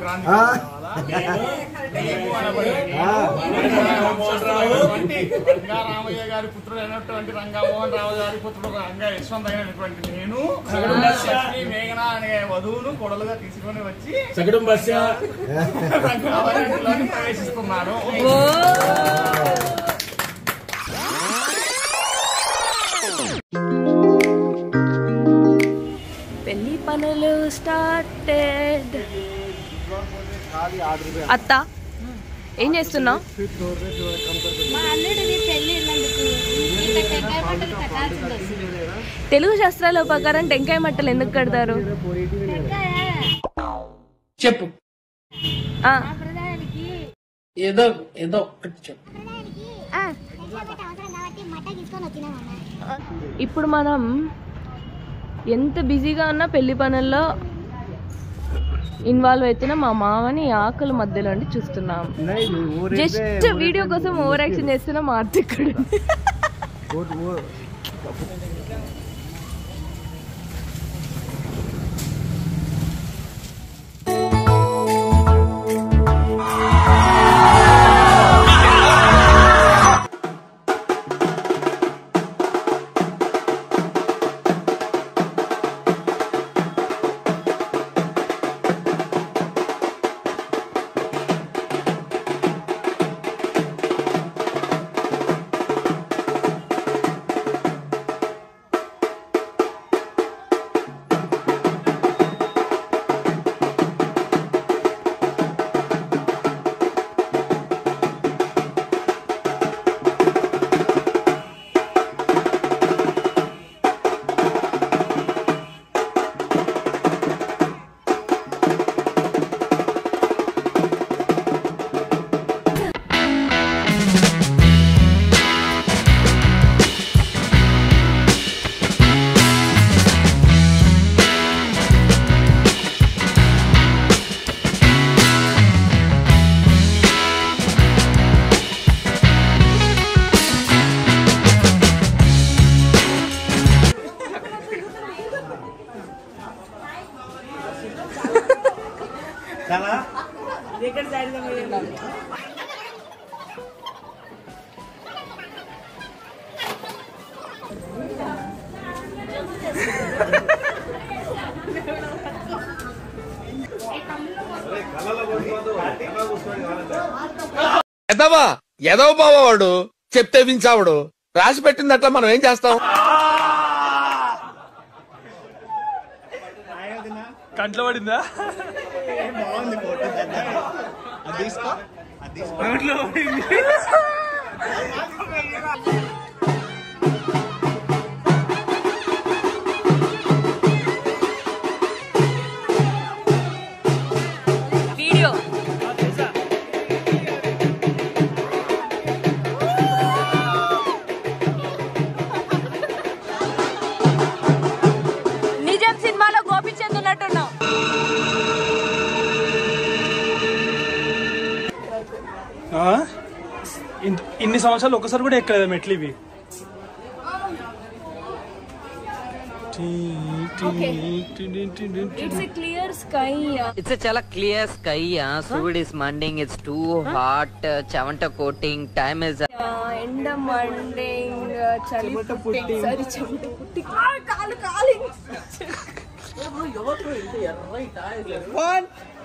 సంక్రాంతి ఆ. మేము అనబడేది. ఆ. రంగారామయ్య రంగా రామయ్య గారి పుత్రుడు అయినటువంటి రంగామోహన్ రావు గారి పుత్రుడు రంగా యశ్వంత్ అయినటువంటి నేను లక్ష్మీ మేఘన అనే వధువును కొడలుగా తీసుకొని వచ్చి సగడం బస్స రంగారావులోని ప్రవేశిస్తున్నాను పెళ్లి పనులు స్టార్టెడ్ అత్త ఏం చేస్తున్నావు మా అల్లుడిది పెళ్లి ఉన్నందుకు ఇంత టెంకాయ బట్టలు కట్టాల్సింది వచ్చింది. తెలుగు శాస్త్రాల ప్రకారం టెంకాయ మట్టలు ఎందుకు కడతారు టెంకాయ చెప్పు ఆ, మా ప్రధానికి ఏదో ఏదో ఒక్కటి చెప్పు ఇప్పుడు మనం ఎంత బిజీగా ఉన్నా పెళ్లి పనుల్లో ఇన్వాల్వ్ అవుతున్నా మా మామని ఆకలి మధ్యలో ఉండి చూస్తున్నాం జస్ట్ వీడియో కోసం ఓవర్ యాక్షన్ చేస్తున్న మా అత్తకుడు ఎదవా ఎదవ బావాడు చెప్తే వించావుడు రాసి పెట్టింది అట్లా మనం ఏం చేస్తాం కంట్లో పడిందా వీడియో నిజం సినిమాలో గోపిచంద్ ఉన్నట్టున్నావు ఆ? ఇన్- ఇన్ని సంవత్సరాలు ఒకసారి కూడా ఎక్కలేదు మెట్లు ఇవి it's a clear sky It's a chala clear sky, yeah. Food is manding, it's too hot, uh, chavanta coating, time is ఎండ మండింగ్ చలి పుట్టింగ్ సారీ చెమట పుట్టింగ్ ఆ, కాలు కాలింగ్